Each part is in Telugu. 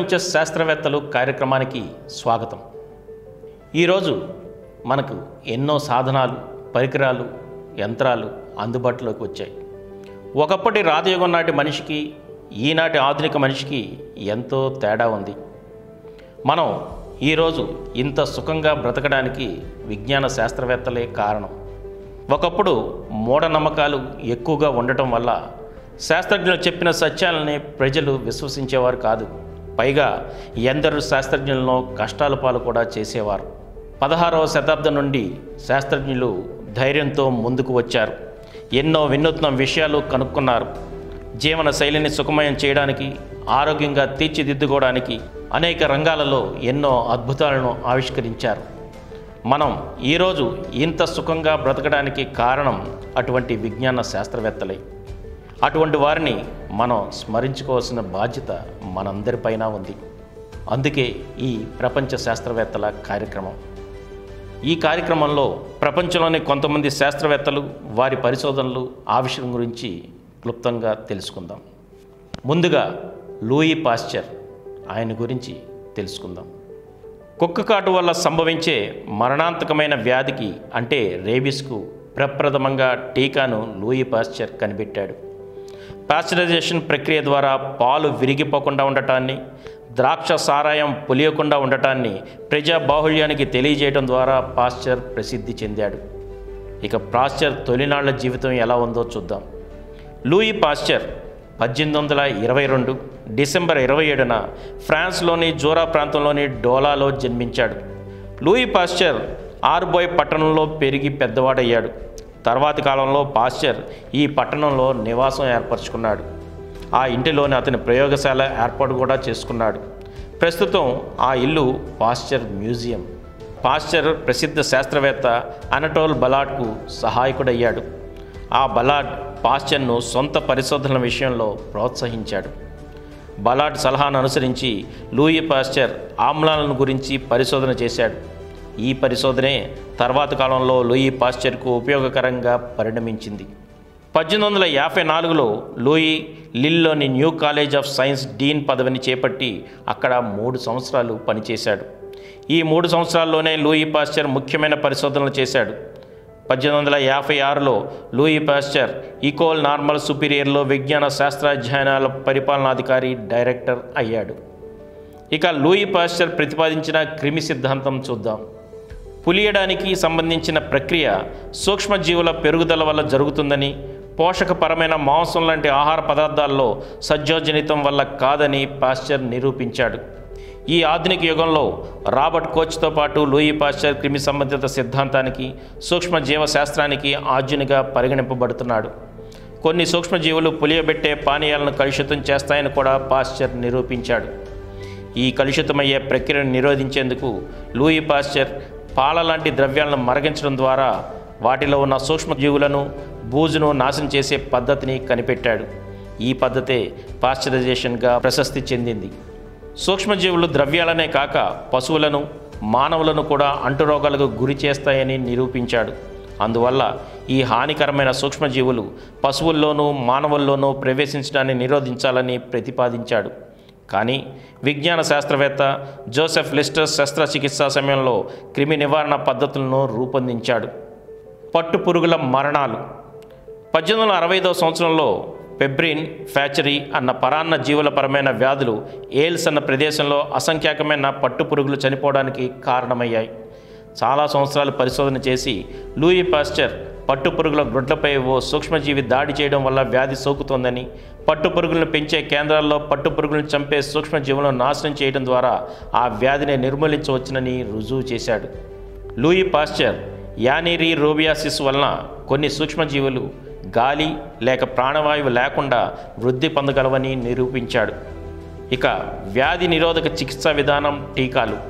ప్రపంచ శాస్త్రవేత్తలు కార్యక్రమానికి స్వాగతం ఈరోజు మనకు ఎన్నో సాధనాలు పరికరాలు యంత్రాలు అందుబాటులోకి వచ్చాయి ఒకప్పటి రాజయుగం నాటి మనిషికి ఈనాటి ఆధునిక మనిషికి ఎంతో తేడా ఉంది మనం ఈరోజు ఇంత సుఖంగా బ్రతకడానికి విజ్ఞాన శాస్త్రవేత్తలే కారణం ఒకప్పుడు మూఢనమ్మకాలు ఎక్కువగా ఉండటం వల్ల శాస్త్రజ్ఞులు చెప్పిన సత్యాలని ప్రజలు విశ్వసించేవారు కాదు పైగా ఎందరు శాస్త్రజ్ఞులను కష్టాల పాలు కూడా చేసేవారు పదహారవ శతాబ్దం నుండి శాస్త్రజ్ఞులు ధైర్యంతో ముందుకు వచ్చారు ఎన్నో వినూత్న విషయాలు కనుక్కున్నారు జీవన శైలిని సుఖమయం చేయడానికి ఆరోగ్యంగా తీర్చిదిద్దుకోవడానికి అనేక రంగాలలో ఎన్నో అద్భుతాలను ఆవిష్కరించారు మనం ఈరోజు ఇంత సుఖంగా బ్రతకడానికి కారణం అటువంటి విజ్ఞాన శాస్త్రవేత్తలే అటువంటి వారిని మనం స్మరించుకోవాల్సిన బాధ్యత మనందరిపైన ఉంది అందుకే ఈ ప్రపంచ శాస్త్రవేత్తల కార్యక్రమం ఈ కార్యక్రమంలో ప్రపంచంలోని కొంతమంది శాస్త్రవేత్తలు వారి పరిశోధనలు ఆ విషయం గురించి క్లుప్తంగా తెలుసుకుందాం ముందుగా లూయి పాశ్చర్ ఆయన గురించి తెలుసుకుందాం కుక్క కాటు వల్ల సంభవించే మరణాంతకమైన వ్యాధికి అంటే రేబిస్కు ప్రప్రథమంగా టీకాను లూయి పాశ్చర్ కనిపెట్టాడు పాశ్చరైజేషన్ ప్రక్రియ ద్వారా పాలు విరిగిపోకుండా ఉండటాన్ని ద్రాక్ష సారాయం పులియకుండా ఉండటాన్ని ప్రజా బాహుళ్యానికి తెలియజేయడం ద్వారా పాశ్చర్ ప్రసిద్ధి చెందాడు ఇక పాశ్చర్ తొలినాళ్ల జీవితం ఎలా ఉందో చూద్దాం లూయి పాశ్చర్ పద్దెనిమిది వందల ఇరవై రెండు డిసెంబర్ ఇరవై ఏడున ఫ్రాన్స్లోని జోరా ప్రాంతంలోని డోలాలో జన్మించాడు లూయి పాశ్చర్ ఆర్బోయ్ పట్టణంలో పెరిగి పెద్దవాడయ్యాడు తర్వాతి కాలంలో పాశ్చర్ ఈ పట్టణంలో నివాసం ఏర్పరచుకున్నాడు ఆ ఇంటిలోని అతని ప్రయోగశాల ఏర్పాటు కూడా చేసుకున్నాడు ప్రస్తుతం ఆ ఇల్లు పాశ్చర్ మ్యూజియం పాశ్చర్ ప్రసిద్ధ శాస్త్రవేత్త అనటోల్ బలాడ్కు సహాయకుడయ్యాడు ఆ బలాడ్ పాశ్చర్ను సొంత పరిశోధనల విషయంలో ప్రోత్సహించాడు బలాడ్ సలహాను అనుసరించి లూయి పాశ్చర్ ఆమ్లాలను గురించి పరిశోధన చేశాడు ఈ పరిశోధనే తర్వాత కాలంలో లూయి పాశ్చర్కు ఉపయోగకరంగా పరిణమించింది పద్దెనిమిది వందల యాభై నాలుగులో లూయి లిల్లోని new college of science dean పదవిని చేపట్టి అక్కడ మూడు సంవత్సరాలు పనిచేశాడు ఈ మూడు సంవత్సరాల్లోనే లూయి పాశ్చర్ ముఖ్యమైన పరిశోధనలు చేశాడు పద్దెనిమిది వందల యాభై ఆరులో లూయి పాశ్చర్ ఈకోల్ నార్మల్ సుపీరియర్లో విజ్ఞాన శాస్త్రాధ్యయనాల పరిపాలనాధికారి డైరెక్టర్ అయ్యాడు ఇక లూయి పాశ్చర్ ప్రతిపాదించిన క్రిమి సిద్ధాంతం చూద్దాం పులియడానికి సంబంధించిన ప్రక్రియ సూక్ష్మజీవుల పెరుగుదల వల్ల జరుగుతుందని పోషకపరమైన మాంసం లాంటి ఆహార పదార్థాల్లో సజ్జోజనితం వల్ల కాదని పాశ్చర్ నిరూపించాడు ఈ ఆధునిక యుగంలో రాబర్ట్ కోచ్తో పాటు లూయి పాశ్చర్ క్రిమి సంబంధిత సిద్ధాంతానికి సూక్ష్మజీవ శాస్త్రానికి ఆద్యునిగా పరిగణింపబడుతున్నాడు కొన్ని సూక్ష్మజీవులు పులియబెట్టే పానీయాలను కలుషితం చేస్తాయని కూడా పాశ్చర్ నిరూపించాడు ఈ కలుషితమయ్యే ప్రక్రియను నిరోధించేందుకు లూయి పాశ్చర్ పాల లాంటి ద్రవ్యాలను మరగించడం ద్వారా వాటిలో ఉన్న సూక్ష్మజీవులను బూజును నాశనం చేసే పద్ధతిని కనిపెట్టాడు ఈ పద్ధతే పాశ్చరైజేషన్గా ప్రశస్తి చెందింది సూక్ష్మజీవులు ద్రవ్యాలనే కాక పశువులను మానవులను కూడా అంటురోగాలకు గురి చేస్తాయని నిరూపించాడు అందువల్ల ఈ హానికరమైన సూక్ష్మజీవులు పశువుల్లోనూ మానవుల్లోనూ ప్రవేశించడాన్ని నిరోధించాలని ప్రతిపాదించాడు కానీ విజ్ఞాన శాస్త్రవేత్త జోసెఫ్ లిస్టర్ శస్త్రచికిత్సా సమయంలో క్రిమి నివారణ పద్ధతులను రూపొందించాడు పట్టు పురుగుల మరణాలు పద్దెనిమిది వందల అరవై ఐదవ సంవత్సరంలో పెబ్రిన్ ఫ్యాచరీ అన్న పరాన్న జీవులపరమైన వ్యాధులు ఏల్స్ అన్న ప్రదేశంలో అసంఖ్యాకమైన పట్టు పురుగులు చనిపోవడానికి కారణమయ్యాయి చాలా సంవత్సరాలు పరిశోధన చేసి లూయి పాస్చర్ పట్టు పురుగుల గ్రుడ్లపై ఓ సూక్ష్మజీవి దాడి చేయడం వల్ల వ్యాధి సోకుతోందని పట్టు పురుగులను పెంచే కేంద్రాల్లో పట్టు పురుగులను చంపే సూక్ష్మజీవులను నాశనం చేయడం ద్వారా ఆ వ్యాధిని నిర్మూలించవచ్చునని రుజువు చేశాడు లూయి పాస్చర్ యానిరీ రోబియాసిస్ వలన కొన్ని సూక్ష్మజీవులు గాలి లేక ప్రాణవాయువు లేకుండా వృద్ధి పొందగలవని నిరూపించాడు ఇక వ్యాధి నిరోధక చికిత్సా విధానం టీకాలు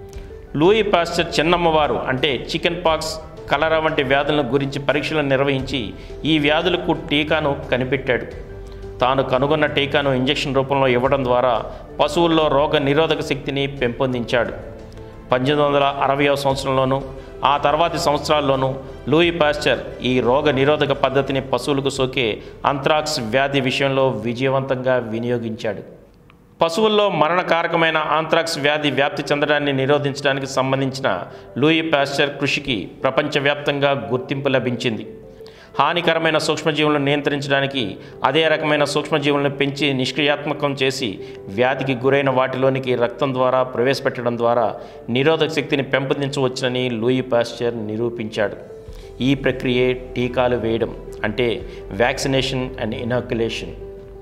లూయి పాస్చర్ చిన్నమ్మవారు అంటే చికెన్ పాక్స్ కలరా వంటి వ్యాధుల గురించి పరీక్షలను నిర్వహించి ఈ వ్యాధులకు టీకాను కనిపెట్టాడు తాను కనుగొన్న టీకాను ఇంజెక్షన్ రూపంలో ఇవ్వడం ద్వారా పశువుల్లో రోగ నిరోధక శక్తిని పెంపొందించాడు పద్దెనిమిది వందల అరవయో సంవత్సరంలోనూ ఆ తర్వాతి సంవత్సరాల్లోనూ లూయి పాస్చర్ ఈ రోగ నిరోధక పద్ధతిని పశువులకు సోకే అంత్రాక్స్ వ్యాధి విషయంలో విజయవంతంగా వినియోగించాడు పశువుల్లో మరణకారకమైన ఆంథ్రాక్స్ వ్యాధి వ్యాప్తి చెందడాన్ని నిరోధించడానికి సంబంధించిన లూయి పాస్చర్ కృషికి ప్రపంచవ్యాప్తంగా గుర్తింపు లభించింది హానికరమైన సూక్ష్మజీవులను నియంత్రించడానికి అదే రకమైన సూక్ష్మజీవులను పెంచి నిష్క్రియాత్మకం చేసి వ్యాధికి గురైన వాటిలోనికి రక్తం ద్వారా ప్రవేశపెట్టడం ద్వారా నిరోధక శక్తిని పెంపొందించవచ్చునని లూయి పాస్చర్ నిరూపించాడు ఈ ప్రక్రియే టీకాలు వేయడం అంటే వ్యాక్సినేషన్ అండ్ ఇనాక్యులేషన్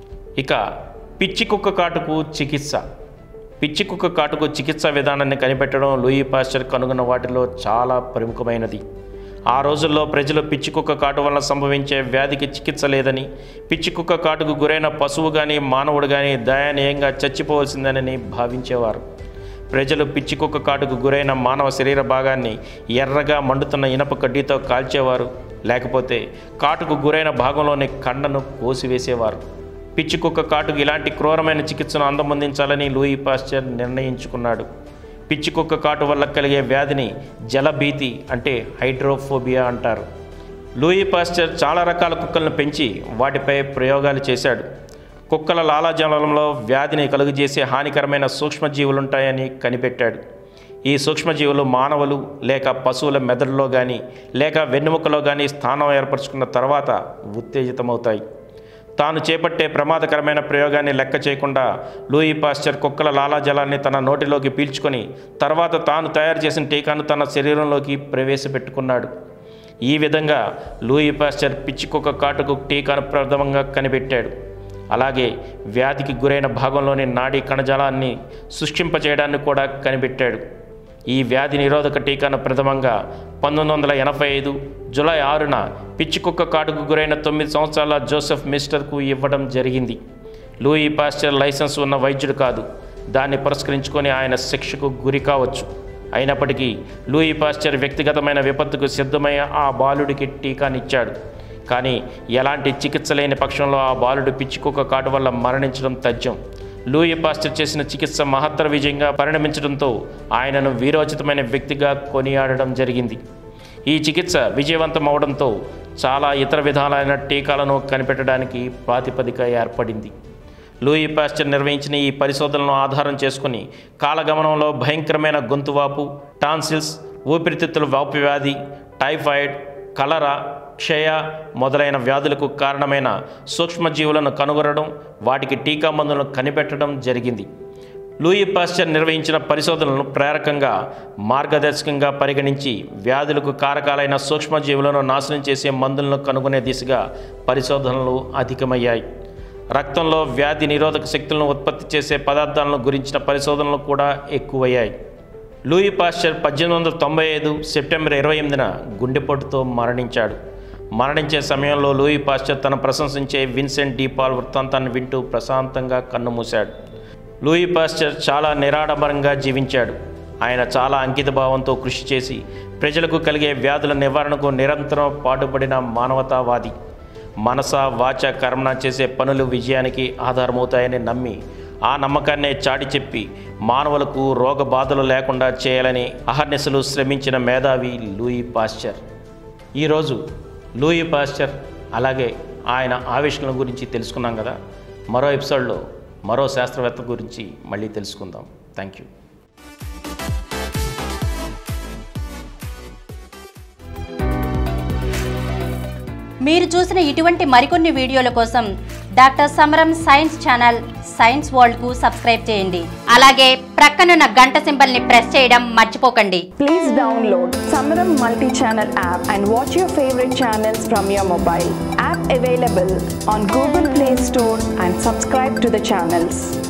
ఇక పిచ్చి కుక్క కాటుకు చికిత్స పిచ్చి కుక్క కాటుకు చికిత్సా విధానాన్ని కనిపెట్టడం లూయి పాస్చర్ కనుగొన్న వాటిలో చాలా ప్రముఖమైనది ఆ రోజుల్లో ప్రజలు పిచ్చి కుక్క కాటు వల్ల సంభవించే వ్యాధికి చికిత్స లేదని పిచ్చి కుక్క కాటుకు గురైన పశువు కానీ మానవుడు కానీ దయనీయంగా చచ్చిపోవలసిందేనని భావించేవారు ప్రజలు పిచ్చి కుక్క కాటుకు గురైన మానవ శరీర భాగాన్ని ఎర్రగా మండుతున్న ఇనప కడ్డీతో కాల్చేవారు లేకపోతే కాటుకు గురైన భాగంలోని కండను కోసివేసేవారు పిచ్చి కుక్క కాటుకు ఇలాంటి క్రూరమైన చికిత్సను అందమందించాలని లూయి పాస్చర్ నిర్ణయించుకున్నాడు పిచ్చి కుక్క కాటు వల్ల కలిగే వ్యాధిని జలభీతి అంటే హైడ్రోఫోబియా అంటారు లూయి పాస్చర్ చాలా రకాల కుక్కలను పెంచి వాటిపై ప్రయోగాలు చేశాడు కుక్కల లాలాజలంలో వ్యాధిని కలుగజేసే హానికరమైన సూక్ష్మజీవులుంటాయని కనిపెట్టాడు ఈ సూక్ష్మజీవులు మానవులు లేక పశువుల మెదడులో కానీ లేక వెన్నెముకలో కానీ స్థానం ఏర్పరచుకున్న తర్వాత ఉత్తేజితమవుతాయి తాను చేపట్టే ప్రమాదకరమైన ప్రయోగాన్ని లెక్క చేయకుండా లూయి పాస్చర్ కుక్కల లాలాజలాన్ని తన నోటిలోకి పీల్చుకొని తర్వాత తాను తయారు చేసిన టీకాను తన శరీరంలోకి ప్రవేశపెట్టుకున్నాడు ఈ విధంగా లూయి పాస్చర్ పిచ్చి కుక్క కాటుకు టీకాను ప్రథమంగా కనిపెట్టాడు అలాగే వ్యాధికి గురైన భాగంలోని నాడీ కణజాలాన్ని సృష్టింపచేయడాన్ని కూడా కనిపెట్టాడు ఈ వ్యాధి నిరోధక టీకాను ప్రథమంగా పంతొమ్మిది వందల ఎనభై ఐదు జూలై ఆరున పిచ్చి కుక్క కాటుకు గురైన తొమ్మిది సంవత్సరాల జోసెఫ్ మిస్టర్కు ఇవ్వడం జరిగింది లూయి పాస్చర్ లైసెన్స్ ఉన్న వైద్యుడు కాదు దాన్ని పురస్కరించుకొని ఆయన శిక్షకు గురి కావచ్చు అయినప్పటికీ లూయి పాస్చర్ వ్యక్తిగతమైన విపత్తుకు సిద్ధమై ఆ బాలుడికి టీకానిచ్చాడు కానీ ఎలాంటి చికిత్స లేని పక్షంలో ఆ బాలుడు పిచ్చి కుక్క కాటు వల్ల మరణించడం తథ్యం లూయి పాస్టర్ చేసిన చికిత్స మహత్తర విజయంగా పరిణమించడంతో ఆయనను వీరోచితమైన వ్యక్తిగా కొనియాడడం జరిగింది ఈ చికిత్స విజయవంతం అవడంతో చాలా ఇతర విధాలైన టీకాలను కనిపెట్టడానికి ప్రాతిపదిక ఏర్పడింది లూయి పాస్చర్ నిర్వహించిన ఈ పరిశోధనలను ఆధారం చేసుకుని కాలగమనంలో భయంకరమైన గొంతువాపు టాన్సిల్స్ ఊపిరితిత్తుల వాపు వ్యాధి టైఫాయిడ్ కలరా క్షయ మొదలైన వ్యాధులకు కారణమైన సూక్ష్మజీవులను కనుగొనడం వాటికి టీకా మందులను కనిపెట్టడం జరిగింది లూయి పాస్చర్ నిర్వహించిన పరిశోధనలను ప్రేరకంగా మార్గదర్శకంగా పరిగణించి వ్యాధులకు కారకాలైన సూక్ష్మజీవులను నాశనం చేసే మందులను కనుగొనే దిశగా పరిశోధనలు అధికమయ్యాయి రక్తంలో వ్యాధి నిరోధక శక్తులను ఉత్పత్తి చేసే పదార్థాలను గురించిన పరిశోధనలు కూడా ఎక్కువయ్యాయి లూయి పాస్చర్ పద్దెనిమిది వందల తొంభై ఐదు సెప్టెంబర్ ఇరవై ఎనిమిదిన గుండెపోటుతో మరణించాడు మరణించే సమయంలో లూయి పాస్చర్ తన ప్రశంసించే విన్సెంట్ డీపాల్ వృత్తాంతాన్ని వింటూ ప్రశాంతంగా కన్నుమూశాడు లూయి పాస్చర్ చాలా నిరాడంబరంగా జీవించాడు ఆయన చాలా అంకితభావంతో కృషి చేసి ప్రజలకు కలిగే వ్యాధుల నివారణకు నిరంతరం పాటుపడిన మానవతావాది మనస వాచ కర్మణ చేసే పనులు విజయానికి ఆధారమవుతాయని నమ్మి ఆ నమ్మకాన్నే చాటి చెప్పి మానవులకు రోగ బాధలు లేకుండా చేయాలని అహర్నిశలు శ్రమించిన మేధావి లూయి పాస్చర్ ఈరోజు లూయి పాస్చర్ అలాగే ఆయన ఆవిష్కరణ గురించి తెలుసుకున్నాం కదా మరో ఎపిసోడ్లో మరో శాస్త్రవేత్త గురించి మళ్ళీ తెలుసుకుందాం థ్యాంక్ యూ మీరు చూసిన ఇటువంటి మరికొన్ని వీడియోల కోసం doctor Samaram science channel science world కు సబ్స్క్రైబ్ చేయండి అలాగే ప్రక్కనున్న గంట సింబల్ ని ప్రెస్ చేయడం మర్చిపోకండి Please download Samaram multi-channel app and watch your favorite channels from your mobile. App available on Google Play Store and subscribe to the channels.